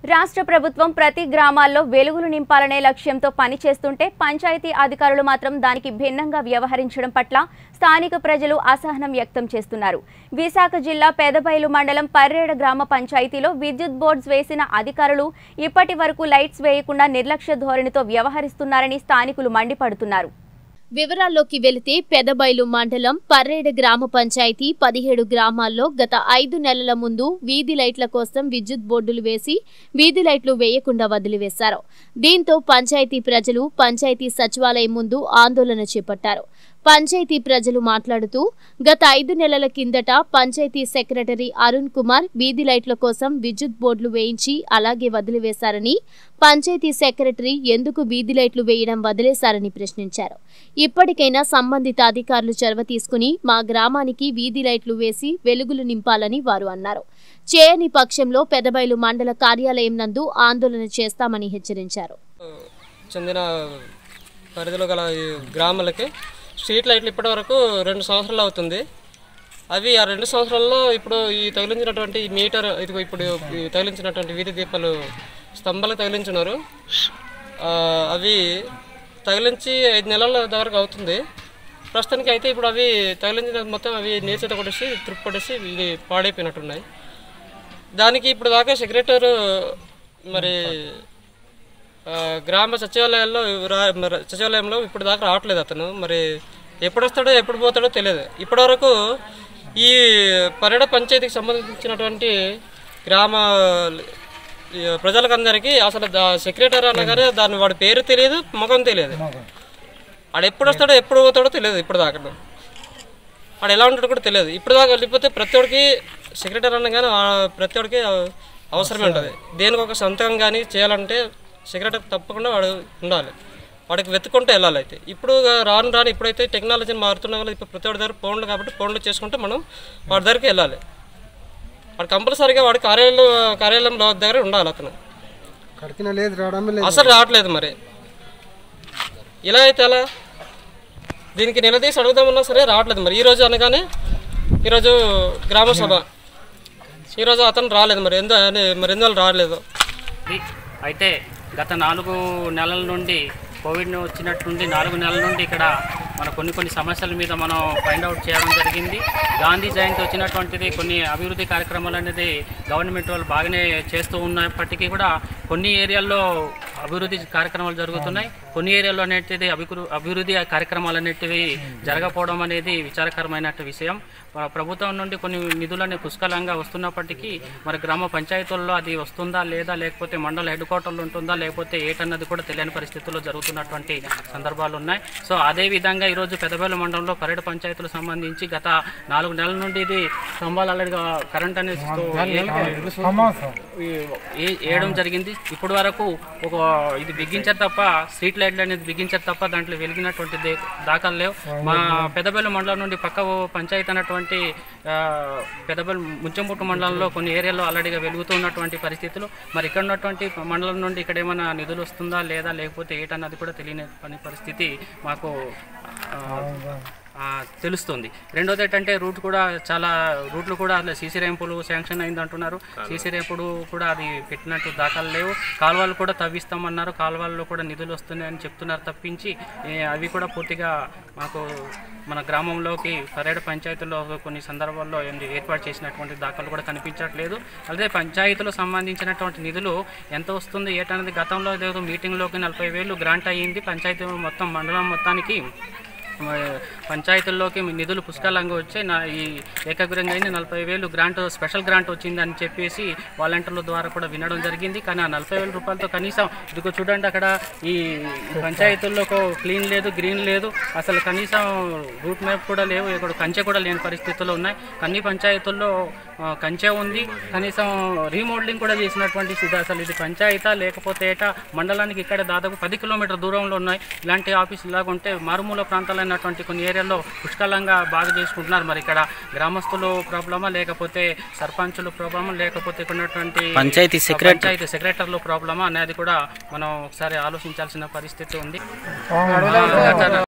రాష్ట్ర ప్రభుత్వం ప్రతి గ్రామాల్లో వెలుగులు నింపాలనే లక్ష్యంతో పనిచేస్తుంటే పంచాయతీ అధికారులు మాత్రం దానికి భిన్నంగా వ్యవహరించడం పట్ల స్థానిక ప్రజలు అసహనం వ్యక్తం చేస్తున్నారు విశాఖ జిల్లా పెదబైలు మండలం పర్రేడ గ్రామ పంచాయతీలో విద్యుత్ బోర్డ్స్ వేసిన అధికారులు ఇప్పటి వరకు లైట్స్ వేయకుండా నిర్లక్ష్య ధోరణితో వ్యవహరిస్తున్నారని స్థానికులు మండిపడుతున్నారు వివరాల్లోకి వెళితే పెదబైలు మండలం పర్రేడు గ్రామ పంచాయతీ పదిహేడు గ్రామాల్లో గత ఐదు నెలల ముందు వీధి లైట్ల కోసం విద్యుత్ బోర్డులు వేసి వీధి లైట్లు వేయకుండా వదిలివేశారు దీంతో పంచాయతీ ప్రజలు పంచాయతీ సచివాలయం ముందు ఆందోళన చేపట్టారు పంచాయతీ ప్రజలు మాట్లాడుతూ గత ఐదు నెలల కిందట పంచాయతీ సెక్రటరీ అరుణ్ కుమార్ వీధి లైట్ల కోసం విద్యుత్ బోర్డులు వేయించి అలాగే వదిలివేశారని పంచాయతీ సెక్రటరీ ఎందుకు వీధి లైట్లు వేయడం వదిలేశారని ప్రశ్నించారు ఇప్పటికైనా సంబంధిత అధికారులు చొరవ తీసుకుని మా గ్రామానికి వీధి లైట్లు వేసి వెలుగులు నింపాలని వారు అన్నారు చేయని పక్షంలో పెదబైలు మండల కార్యాలయం నందు ఆందోళన చేస్తామని హెచ్చరించారు చెందిన పరిధిలో గల ఈ గ్రామాలకి స్ట్రీట్ లైట్లు ఇప్పటివరకు రెండు సంవత్సరాలు అవుతుంది అవి ఆ రెండు సంవత్సరాల్లో ఇప్పుడు ఈ తగిలించినటువంటి ఈ మీటర్ ఇదిగో ఇప్పుడు ఈ తగిలించినటువంటి వీధి దీపాలు స్తంభాలకు తగిలించున్నారు ఆ, అవి తగిలించి ఐదు నెలల దగ్గరకు అవుతుంది ప్రస్తుతానికి అయితే ఇప్పుడు అవి తగిలించిన మొత్తం అవి నీచేత కొట్టేసి త్రిప్పు కొట్టేసి ఇది పాడైపోయినట్టున్నాయి దానికి ఇప్పుడు దాకా సెక్రటరీ మరి ఆ, గ్రామ సచివాలయాల్లో రా- మరి సచివాలయంలో ఇప్పుడు దాకా రావట్లేదు అతను మరి ఎప్పుడు వస్తాడో ఎప్పుడు పోతాడో తెలియదు ఇప్పటివరకు ఈ పర్యట పంచాయతీకి సంబంధించినటువంటి గ్రామ ఈ ప్రజలకందరికీ అసలు సెక్రటరీ అనగానే దాని వాడి పేరు తెలియదు ముఖం తెలియదు వాడు ఎప్పుడు వస్తాడో ఎప్పుడు పోతాడో తెలియదు ఇప్పుడు దాకా వాడు ఎలా ఉంటాడో కూడా తెలియదు ఇప్పుడు దాకా వెళ్ళిపోతే ప్రతి ఒడికి సెక్రటరీ అనగానే ఆ ప్రతి ఒడికి అవసరమే ఉంటుంది దేనికి ఒక సంతకం కానీ చేయాలంటే సెక్రటరీ తప్పకుండా వాడు ఉండాలి వాడికి వెతుక్కుంటూ వెళ్ళాలి అయితే ఇప్పుడు రాను రాను ఇప్పుడైతే టెక్నాలజీ మారుతున్న వల్ల ఇప్పుడు ప్రతి ఒడి దగ్గర ఫోన్లు కాబట్టి ఫోన్లు చేసుకుంటే మనం వాడి దగ్గరికి వెళ్ళాలి వాడు కంపల్సరీగా వాడి కార్యాలయం కార్యాలయంలో దగ్గర ఉండాలి అతను కడికిన లేదు రావడమే లేదు అసలు రావట్లేదు మరి ఇలా అయితే ఎలా దీనికి నిలదీసి అడుగుదామన్నా సరే రావట్లేదు మరి ఈరోజు అనగానే ఈరోజు గ్రామ సభ ఈరోజు అతను రాలేదు మరి ఎందు మరి ఎందువల్ల రాలేదు ఉంది. అయితే గత నాలుగు నెలల నుండి కోవిడ్ వచ్చినట్టుండి నాలుగు నెలల నుండి ఇక్కడ మన కొన్ని కొన్ని సమస్యల మీద మనం ఫైండ్ అవుట్ చేయడం జరిగింది గాంధీ జయంతి వచ్చినటువంటిది కొన్ని అభివృద్ధి కార్యక్రమాలు అనేది గవర్నమెంట్ వాళ్ళు బాగానే చేస్తూ ఉన్నప్పటికీ కూడా కొన్ని ఏరియాల్లో అభివృద్ధి కార్యక్రమాలు జరుగుతున్నాయి కొన్ని ఏరియాలో అనేటిది అభివృ అభివృద్ధి కార్యక్రమాలు అనేటివి జరగకపోవడం అనేది విచారకరమైన విషయం ప్ర- ప్రభుత్వం నుండి కొన్ని నిధులని పుష్కలంగా వస్తున్నప్పటికీ మరి గ్రామ పంచాయతీల్లో అది వస్తుందా లేదా లేకపోతే మండల హెడ్ క్వార్టర్లు ఉంటుందా లేకపోతే ఏటన్నది కూడా తెలియని పరిస్థితుల్లో జరుగుతున్నటువంటి సందర్భాలు ఉన్నాయి సో అదే విధంగా ఈరోజు పెదబేల మండలంలో పర్యటన పంచాయతీలకు సంబంధించి గత నాలుగు నెలల నుండి ఇది స్తంభాలు అల్లడిగా కరెంట్ అనేది ఈ- ఏ- వేయడం జరిగింది ఇప్పటి వరకు ఒక ఇది బిగించారు తప్ప స్ట్రీట్ లైట్లు అనేది బిగించారు తప్ప దాంట్లో వెలిగినటువంటి దే- దాఖలు లేవు మా పెదబెల్లి మండలం నుండి పక్క ఓ పంచాయతీ అన్నటువంటి ఆ, పెదబెల్లి ముంచంపుట్టు మండలంలో కొన్ని ఏరియాలో ఆల్రెడీగా వెలుగుతున్నటువంటి పరిస్థితులు మరి ఇక్కడ ఉన్నటువంటి మండలం నుండి ఇక్కడ ఏమైనా నిధులు వస్తుందా లేదా లేకపోతే ఏటన్నది కూడా తెలియని పని పరిస్థితి మాకు ఆ, ఆ, తెలుస్తుంది రెండోది ఏంటంటే రూట్ కూడా చాలా రూట్లు కూడా అట్లా సీసీ ర్యాంపులు శాంక్షన్ అయింది అంటున్నారు సీసీ ర్యాంపుడు కూడా అది పెట్టినట్టు దాఖలు లేవు కాలువలు కూడా తవ్విస్తామన్నారు కాలువల్లో కూడా నిధులు వస్తున్నాయని చెప్తున్నారు తప్పించి ఏ, అవి కూడా పూర్తిగా మాకు మన గ్రామంలోకి పర్యాటక పంచాయతీల్లో కొన్ని సందర్భాల్లో ఏంది ఏర్పాటు చేసినటువంటి దాఖలు కూడా కనిపించట్లేదు అలాగే పంచాయతీలో సంబంధించినటువంటి నిధులు ఎంత వస్తుంది ఏటనేది గతంలో ఏదో మీటింగ్లోకి నలభై వేలు గ్రాంట్ అయ్యింది పంచాయతీ మొత్తం మండలం మొత్తానికి మరి పంచాయతీల్లోకి నిధులు పుష్కలంగా వచ్చాయి నా ఈ ఏకగ్రంగా అయింది నలభై వేలు గ్రాంట్ స్పెషల్ గ్రాంట్ వచ్చింది అని చెప్పేసి వాలంటీర్ల ద్వారా కూడా వినడం జరిగింది కానీ ఆ నలభై వేల రూపాయలతో కనీసం ఇదిగో చూడండి అక్కడ ఈ పంచాయతీల్లో క్లీన్ లేదు గ్రీన్ లేదు అసలు కనీసం రూట్ మ్యాప్ కూడా లేవు ఇక్కడ కంచె కూడా లేని పరిస్థితుల్లో ఉన్నాయి అన్ని పంచాయతీల్లో ఆ, కంచె ఉంది కనీసం రీమోడలింగ్ కూడా చేసినటువంటి స్థితి అసలు ఇది పంచాయతా లేకపోతే ఏటా మండలానికి ఇక్కడ దాదాపు పది కిలోమీటర్ దూరంలో ఉన్నాయి ఇలాంటి ఆఫీస్ ఇలాగ ఉంటే మారుమూల ప్రాంతాలైనటువంటి కొన్ని ఏరియాల్లో పుష్కలంగా బాగా చేసుకుంటున్నారు మరి ఇక్కడ గ్రామస్తులు ప్రాబ్లమా లేకపోతే సర్పంచులు ప్రాబ్లమా లేకపోతే ఇక్కడ ఉన్నటువంటి పంచాయతీ సెక్రటరీ పంచాయతీ సెక్రటర్లు ప్రాబ్లమా అనేది కూడా మనం ఒకసారి ఆలోచించాల్సిన పరిస్థితి ఉంది గత